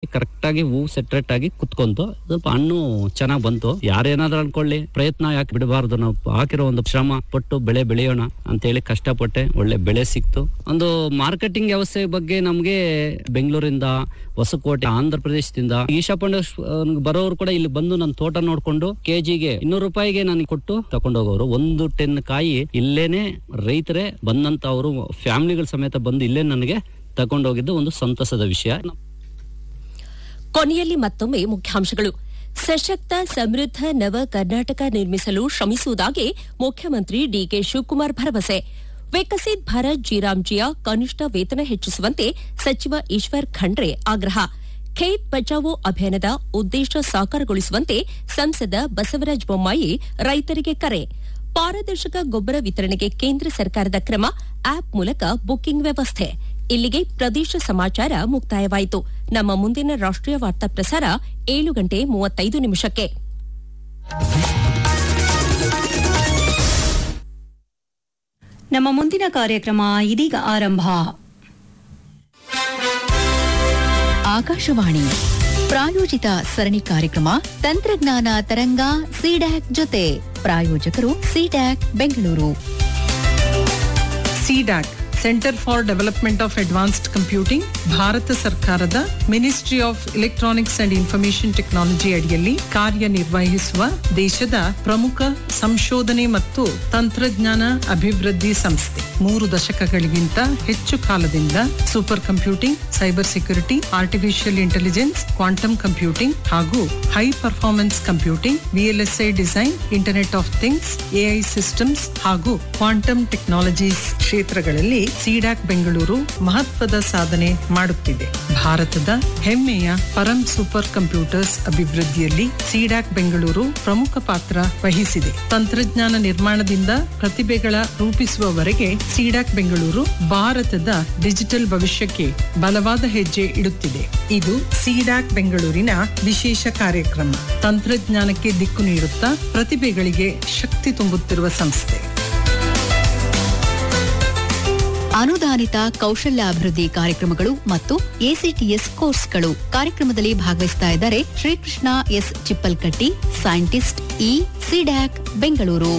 correct ಆಗಿ ಹೂ ಸೆಟ್ರೇಟ್ ಆಗಿ ಕುತ್ಕೊಂತು ಸ್ವಲ್ಪ ಹಣ್ಣು ಚೆನ್ನಾಗ್ ಬಂತು ಯಾರೇನಾದ್ರೂ ಅನ್ಕೊಳ್ಳಿ ಪ್ರಯತ್ನ ಯಾಕೆ ಬಿಡಬಾರ್ದು ನಾವು ಹಾಕಿರೋ ಒಂದು ಶ್ರಮ ಪಟ್ಟು ಬೆಳೆ ಬೆಳೆಯೋಣ ಅಂತೇಳಿ ಕಷ್ಟಪಟ್ಟೆ ಒಳ್ಳೆ ಬೆಳೆ ಸಿಕ್ತು ಒಂದು ಮಾರ್ಕೆಟಿಂಗ್ ವ್ಯವಸ್ಥೆ ಬಗ್ಗೆ ನಮ್ಗೆ ಬೆಂಗಳೂರಿಂದ ಹೊಸಕೋಟೆ ಆಂಧ್ರ ಪ್ರದೇಶದಿಂದ ಈಶಾಪಂಡ ಬರೋರು ಕೂಡ ಇಲ್ಲಿ ಬಂದು ನನ್ನ ತೋಟ ನೋಡ್ಕೊಂಡು ಕೆಜಿಗೆ ಇನ್ನೂರು ರೂಪಾಯಿಗೆ ನನಗೆ ಕೊಟ್ಟು ತಗೊಂಡೋಗೋರು ಒಂದು ಟೆನ್ ಕಾಯಿ ಇಲ್ಲೇನೆ ರೈತರೇ ಬಂದಂತ ಅವರು ಫ್ಯಾಮಿಲಿಗಳ ಸಮೇತ ಬಂದು ಇಲ್ಲೇ ನನಗೆ ತಗೊಂಡೋಗಿದ್ದು ಒಂದು ಸಂತಸದ ವಿಷಯ ಕೊನೆಯಲ್ಲಿ ಮತ್ತೊಮ್ಮೆ ಮುಖ್ಯಾಂಶಗಳು ಸಶಕ್ತ ಸಮೃದ್ಧ ನವ ಕರ್ನಾಟಕ ನಿರ್ಮಿಸಲು ಶ್ರಮಿಸುವುದಾಗಿ ಮುಖ್ಯಮಂತ್ರಿ ಡಿಕೆ ಶಿವಕುಮಾರ್ ಭರವಸೆ ವಿಕಸಿತ್ ಭಾರತ್ ಜಿರಾಮ್ಜಿಯ ಕನಿಷ್ಠ ವೇತನ ಹೆಚ್ಚಿಸುವಂತೆ ಸಚಿವ ಈಶ್ವರ್ ಖಂಡ್ರೆ ಆಗ್ರಹ ಖೇತ್ ಬಚಾವೋ ಅಭಿಯಾನದ ಉದ್ದೇಶ ಸಾಕಾರಗೊಳಿಸುವಂತೆ ಸಂಸದ ಬಸವರಾಜ ಬೊಮ್ಮಾಯಿ ರೈತರಿಗೆ ಕರೆ ಪಾರದರ್ಶಕ ಗೊಬ್ಬರ ವಿತರಣೆಗೆ ಕೇಂದ್ರ ಸರ್ಕಾರದ ಕ್ರಮ ಆಪ್ ಮೂಲಕ ಬುಕಿಂಗ್ ವ್ಯವಸ್ಥೆ ಇಲ್ಲಿಗೆ ಪ್ರದೇಶ ಸಮಾಚಾರ ಮುಕ್ತಾಯವಾಯಿತು ನಮ್ಮ ಮುಂದಿನ ರಾಷ್ಟ್ರೀಯ ವಾರ್ತಾ ಪ್ರಸಾರ ಏಳು ಗಂಟೆ ಮೂವತ್ತೈದು ನಿಮಿಷಕ್ಕೆ ನಮ್ಮ ಮುಂದಿನ ಕಾರ್ಯಕ್ರಮ ಇದೀಗ ಆರಂಭ ಆಕಾಶವಾಣಿ ಪ್ರಾಯೋಜಿತ ಸರಣಿ ಕಾರ್ಯಕ್ರಮ ತಂತ್ರಜ್ಞಾನ ತರಂಗ ಸಿಡ್ಯಾಕ್ ಜೊತೆ ಪ್ರಾಯೋಜಕರು CDAC Bengaluru CDAC centre for development of advanced computing Bharat ಸರ್ಕಾರದ ministry of electronics and information technology ಅಡಿಯಲ್ಲಿ ಕಾರ್ಯನಿರ್ವಹಿಸುವ ದೇಶದ ಪ್ರಮುಖ ಸಂಶೋಧನೆ ಮತ್ತು ತಂತ್ರಜ್ಞಾನ ಅಭಿವೃದ್ಧಿ ಸಂಸ್ಥೆ ಮೂರು ದಶಕಗಳಿಗಿಂತ ಹೆಚ್ಚು ಕಾಲದಿಂದ super computing cyber security artificial intelligence quantum computing ಹಾಗೂ high performance computing VLSI design internet of things AI systems ಹಾಗೂ ಕ್ವಾಂಟಮ್ ಟೆಕ್ನಾಲಜೀಸ್ ಕ್ಷೇತ್ರಗಳಲ್ಲಿ ಸಿಡಾಕ್ ಬೆಂಗಳೂರು ಮಹತ್ವದ ಸಾಧನೆ ಮಾಡುತ್ತಿದೆ ಭಾರತದ ಹೆಮ್ಮೆಯ ಪರಂ ಸೂಪರ್ ಕಂಪ್ಯೂಟರ್ಸ್ ಅಭಿವೃದ್ಧಿಯಲ್ಲಿ ಸಿಡಾಕ್ ಬೆಂಗಳೂರು ಪ್ರಮುಖ ಪಾತ್ರ ವಹಿಸಿದೆ ತಂತ್ರಜ್ಞಾನ ನಿರ್ಮಾಣದಿಂದ ಪ್ರತಿಭೆಗಳ ರೂಪಿಸುವವರೆಗೆ ಸಿಡಾಕ್ ಬೆಂಗಳೂರು ಭಾರತದ ಡಿಜಿಟಲ್ ಭವಿಷ್ಯಕ್ಕೆ ಬಲವಾದ ಹೆಜ್ಜೆ ಇಡುತ್ತಿದೆ ಇದು ಸಿಡಾಕ್ ಬೆಂಗಳೂರಿನ ವಿಶೇಷ ಕಾರ್ಯಕ್ರಮ ತಂತ್ರಜ್ಞಾನಕ್ಕೆ ದಿಕ್ಕು ನೀಡುತ್ತಾ ಪ್ರತಿಭೆಗಳಿಗೆ ಶಕ್ತಿ ತುಂಬುತ್ತಿರುವ ಸಂಸ್ಥೆ ಅನುದಾನಿತ ಕೌಶಲ್ಯಾಭಿವೃದ್ಧಿ ಕಾರ್ಯಕ್ರಮಗಳು ಮತ್ತು ಎಸಿಟಿಎಸ್ ಕೋರ್ಸ್ಗಳು ಕಾರ್ಯಕ್ರಮದಲ್ಲಿ ಭಾಗವಹಿಸ್ತಾ ಇದ್ದಾರೆ ಶ್ರೀಕೃಷ್ಣ ಎಸ್ ಚಿಪ್ಪಲ್ಕಟ್ಟಿ ಸೈಂಟಿಸ್ಟ್ ಇ ಸಿಡ್ಯಾಕ್ ಬೆಂಗಳೂರು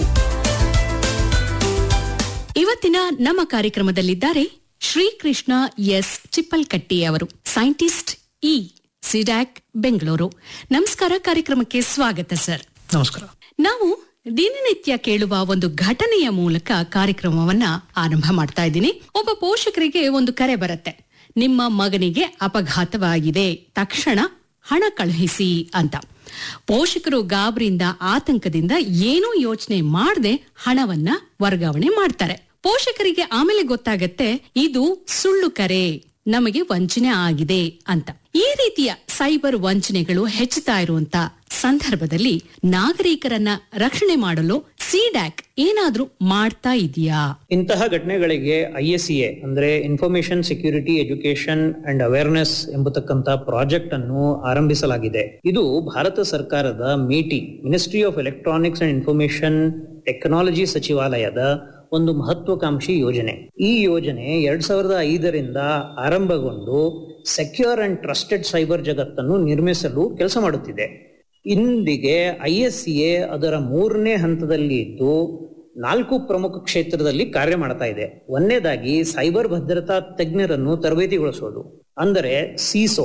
ಇವತ್ತಿನ ನಮ್ಮ ಕಾರ್ಯಕ್ರಮದಲ್ಲಿದ್ದಾರೆ ಶ್ರೀಕೃಷ್ಣ ಎಸ್ ಚಿಪ್ಪಲ್ಕಟ್ಟಿ ಅವರು ಸೈಂಟಿಸ್ಟ್ ಇ ಸಿಡ್ಯಾಕ್ ಬೆಂಗಳೂರು ನಮಸ್ಕಾರ ಕಾರ್ಯಕ್ರಮಕ್ಕೆ ಸ್ವಾಗತ ಸರ್ ನಮಸ್ಕಾರ ನಾವು ದಿನನಿತ್ಯ ಕೇಳುವ ಒಂದು ಘಟನೆಯ ಮೂಲಕ ಕಾರ್ಯಕ್ರಮವನ್ನ ಆರಂಭ ಮಾಡ್ತಾ ಇದ್ದೀನಿ ಒಬ್ಬ ಪೋಷಕರಿಗೆ ಒಂದು ಕರೆ ಬರುತ್ತೆ ನಿಮ್ಮ ಮಗನಿಗೆ ಅಪಘಾತವಾಗಿದೆ ತಕ್ಷಣ ಹಣ ಕಳುಹಿಸಿ ಅಂತ ಪೋಷಕರು ಗಾಬರಿಯಿಂದ ಆತಂಕದಿಂದ ಏನೂ ಯೋಚನೆ ಮಾಡದೆ ಹಣವನ್ನ ವರ್ಗಾವಣೆ ಮಾಡ್ತಾರೆ ಪೋಷಕರಿಗೆ ಆಮೇಲೆ ಗೊತ್ತಾಗತ್ತೆ ಇದು ಸುಳ್ಳು ಕರೆ ನಮಗೆ ವಂಚನೆ ಆಗಿದೆ ಅಂತ ಈ ರೀತಿಯ ಸೈಬರ್ ವಂಚನೆಗಳು ಹೆಚ್ಚುತ್ತಾ ಇರುವಂತ ಸಂದರ್ಭದಲ್ಲಿ ನಾಗರಿಕರನ್ನ ರಕ್ಷಣೆ ಮಾಡಲು ಸಿಡ್ಯಾಕ್ ಏನಾದ್ರೂ ಮಾಡ್ತಾ ಇದೆಯಾ ಇಂತಹ ಘಟನೆಗಳಿಗೆ ಐ ಎಸ್ ಎ ಅಂದ್ರೆ information security education and awareness ಎಂಬತಕ್ಕಂತ ಪ್ರಾಜೆಕ್ಟ್ ಅನ್ನು ಆರಂಭಿಸಲಾಗಿದೆ ಇದು ಭಾರತ ಸರ್ಕಾರದ MeitY ministry of electronics and information technology ಸಚಿವಾಲಯದ ಒಂದು ಮಹತ್ವಾಕಾಂಕ್ಷಿ ಯೋಜನೆ ಈ ಯೋಜನೆ ಎರಡ್ ಸಾವಿರದ ಐದರಿಂದ ಆರಂಭಗೊಂಡು ಸೆಕ್ಯೂರ್ ಅಂಡ್ ಟ್ರಸ್ಟೆಡ್ ಸೈಬರ್ ಜಗತ್ತನ್ನು ನಿರ್ಮಿಸಲು ಕೆಲಸ ಮಾಡುತ್ತಿದೆ ಇಂದಿಗೆ ಐ ಎಸ್ ಎ ಅದರ ಮೂರನೇ ಹಂತದಲ್ಲಿ ಇದ್ದು ನಾಲ್ಕು ಪ್ರಮುಖ ಕ್ಷೇತ್ರದಲ್ಲಿ ಕಾರ್ಯ ಮಾಡ್ತಾ ಇದೆ ಒಂದನೇದಾಗಿ ಸೈಬರ್ ಭದ್ರತಾ ತಜ್ಞರನ್ನು ತರಬೇತಿಗೊಳಿಸೋದು ಅಂದರೆ ಸಿಸೋ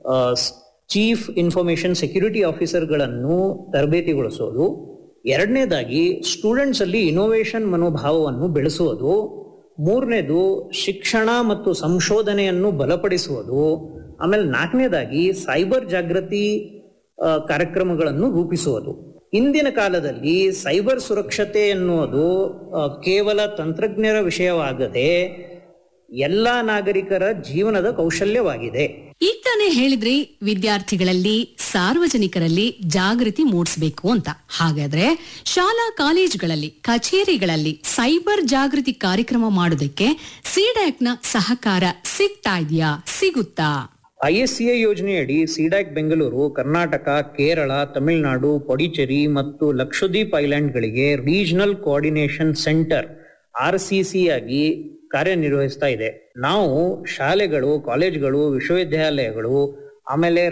ಚೀಫ್ ಇನ್ಫಾರ್ಮೇಶನ್ ಸೆಕ್ಯೂರಿಟಿ ಆಫೀಸರ್ಗಳನ್ನು ತರಬೇತಿಗೊಳಿಸೋದು ಎರಡನೇದಾಗಿ ಸ್ಟೂಡೆಂಟ್ಸ್ ಅಲ್ಲಿ ಇನೋವೇಷನ್ ಮನೋಭಾವವನ್ನು ಬೆಳೆಸುವುದು ಮೂರನೇದು ಶಿಕ್ಷಣ ಮತ್ತು ಸಂಶೋಧನೆಯನ್ನು ಬಲಪಡಿಸುವುದು ಆಮೇಲೆ ನಾಲ್ಕನೇದಾಗಿ ಸೈಬರ್ ಜಾಗೃತಿ ಆ, ಕಾರ್ಯಕ್ರಮಗಳನ್ನು ರೂಪಿಸುವುದು ಇಂದಿನ ಕಾಲದಲ್ಲಿ ಸೈಬರ್ ಸುರಕ್ಷತೆ ಎನ್ನುವುದು ಆ, ಕೇವಲ ತಂತ್ರಜ್ಞರ ವಿಷಯವಾಗದೆ ಎಲ್ಲ ನಾಗರಿಕರ ಜೀವನದ ಕೌಶಲ್ಯವಾಗಿದೆ ಈಗ ತಾನೇ ಹೇಳಿದ್ರಿ ವಿದ್ಯಾರ್ಥಿಗಳಲ್ಲಿ ಸಾರ್ವಜನಿಕರಲ್ಲಿ ಜಾಗೃತಿ ಮೂಡಿಸಬೇಕು ಅಂತ ಹಾಗಾದ್ರೆ ಶಾಲಾ ಕಾಲೇಜುಗಳಲ್ಲಿ ಕಚೇರಿಗಳಲ್ಲಿ ಸೈಬರ್ ಜಾಗೃತಿ ಕಾರ್ಯಕ್ರಮ ಮಾಡೋದಕ್ಕೆ ಸಿಡ್ಯಾಕ್ ನ ಸಹಕಾರ ಸಿಗ್ತಾ ಇದೆಯಾ ಸಿಗುತ್ತಾ ಐ ಎಸ್ ಸಿ ಎ ಯೋಜನೆಯಡಿ ಸಿಡಾಕ್ ಬೆಂಗಳೂರು ಕರ್ನಾಟಕ ಕೇರಳ ತಮಿಳುನಾಡು ಪೊಡಿಚೇರಿ ಮತ್ತು ಲಕ್ಷದ್ವೀಪ್ ಐಲ್ಯಾಂಡ್ಗಳಿಗೆ regional coordination centre R C C ಆಗಿ ಕಾರ್ಯನಿರ್ವಹಿಸ್ತಾ ಇದೆ ನಾವು ಶಾಲೆಗಳು ಕಾಲೇಜುಗಳು ವಿಶ್ವವಿದ್ಯಾಲಯಗಳು ಆಮೇಲೆ